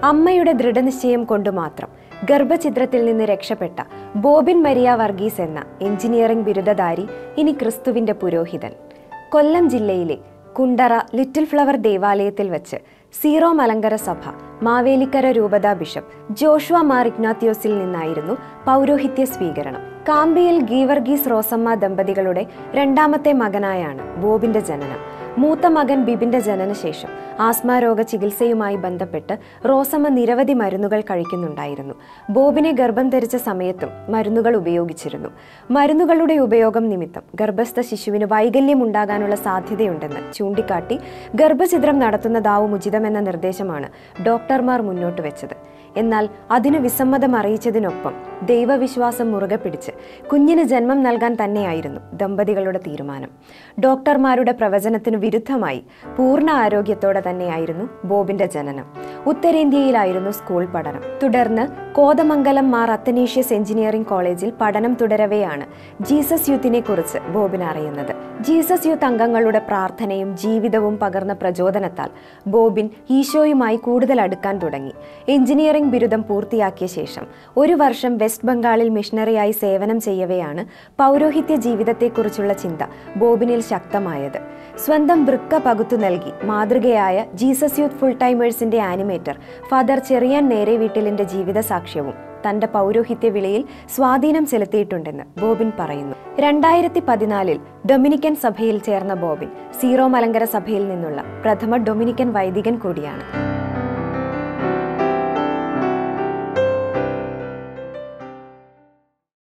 അമ്മയുടെ ദൃഢനിശ്ചയം കൊണ്ടു മാത്രം ഗർഭഛിദ്രത്തിൽ നിന്ന് രക്ഷപ്പെട്ട ബോബിൻ മരിയ വർഗീസ് എന്ന എഞ്ചിനീയറിംഗ് ബിരുദധാരി ഇനി ക്രിസ്തുവിന്റെ പുരോഹിതൻ കൊല്ലം ജില്ലയിലെ കുണ്ടറ ലിറ്റിൽ ഫ്ലവർ ദേവാലയത്തിൽ വെച്ച് സീറോ മലങ്കര സഭ മാവേലിക്കര രൂപത ബിഷപ്പ് ജോഷുവ മാർ ഇഗ്നാത്യോസിൽ നിന്നായിരുന്നു പൗരോഹിത്യ സ്വീകരണം കാമ്പിയിൽ ഗീവർഗീസ് റോസമ്മ ദമ്പതികളുടെ രണ്ടാമത്തെ മകനായാണ് ബോബിന്റെ ജനനം മൂത്ത മകൻ ബിബിന്റെ ജനനശേഷം ആസ്മ രോഗ ചികിത്സയുമായി ബന്ധപ്പെട്ട് റോസമ്മ നിരവധി മരുന്നുകൾ കഴിക്കുന്നുണ്ടായിരുന്നു ബോബിനെ ഗർഭം ധരിച്ച സമയത്തും മരുന്നുകൾ ഉപയോഗിച്ചിരുന്നു മരുന്നുകളുടെ ഉപയോഗം നിമിത്തം ഗർഭസ്ഥ ശിശുവിന് വൈകല്യം ഉണ്ടാകാനുള്ള സാധ്യതയുണ്ടെന്ന് ചൂണ്ടിക്കാട്ടി ഗർഭഛിദ്രം നടത്തുന്നതാവും ഉചിതമെന്ന നിർദ്ദേശമാണ് ഡോക്ടർമാർ മുന്നോട്ട് വെച്ചത് എന്നാൽ അതിന് വിസമ്മതം അറിയിച്ചതിനൊപ്പം ദൈവവിശ്വാസം മുറുകെ പിടിച്ച് കുഞ്ഞിന് ജന്മം നൽകാൻ തന്നെയായിരുന്നു ദമ്പതികളുടെ തീരുമാനം ഡോക്ടർമാരുടെ പ്രവചനത്തിനു വിരുദ്ധമായി പൂർണ്ണ ആരോഗ്യത്തോടെ തന്നെയായിരുന്നു ബോബിന്റെ ജനനം ഉത്തരേന്ത്യയിലായിരുന്നു സ്കൂൾ പഠനം തുടർന്ന് കോതമംഗലം മാർ അത്തനേഷ്യസ് എഞ്ചിനീയറിംഗ് കോളേജിൽ പഠനം തുടരവെയാണ് ജീസസ് യൂത്തിനെ കുറിച്ച് ബോബിൻ അറിയുന്നത് ജീസസ് യൂത്ത് അംഗങ്ങളുടെ പ്രാർത്ഥനയും ജീവിതവും പകർന്ന പ്രചോദനത്താൽ ബോബിൻ ഈശോയുമായി കൂടുതൽ അടുക്കാൻ തുടങ്ങി എഞ്ചിനീയറിംഗ് ബിരുദം പൂർത്തിയാക്കിയ ശേഷം ഒരു വർഷം വെസ്റ്റ് ബംഗാളിൽ മിഷണറിയായി സേവനം ചെയ്യവെയാണ് പൗരോഹിത്യ ജീവിതത്തെക്കുറിച്ചുള്ള ചിന്ത ബോബിനിൽ ശക്തമായത് സ്വന്തം വൃക്ക പകുത്തു നൽകി മാതൃകയായ ജീസസ് യൂത്ത് ഫുൾ ടൈമേഴ്സിന്റെ ആനിമേറ്റർ ഫാദർ ചെറിയാൻ നേരെ വീട്ടിലിന്റെ ജീവിത സാക്ഷ്യവും തന്റെ പൗരോഹിത്യ വിളയിൽ സ്വാധീനം ചെലുത്തിയിട്ടുണ്ടെന്ന് ബോബിൻ പറയുന്നു രണ്ടായിരത്തി പതിനാലിൽ ഡൊമിനിക്കൻ സഭയിൽ ചേർന്ന ബോബിൻ സീറോ മലങ്കര സഭയിൽ നിന്നുള്ള പ്രഥമ ഡൊമിനിക്കൻ വൈദികൻ കൂടിയാണ്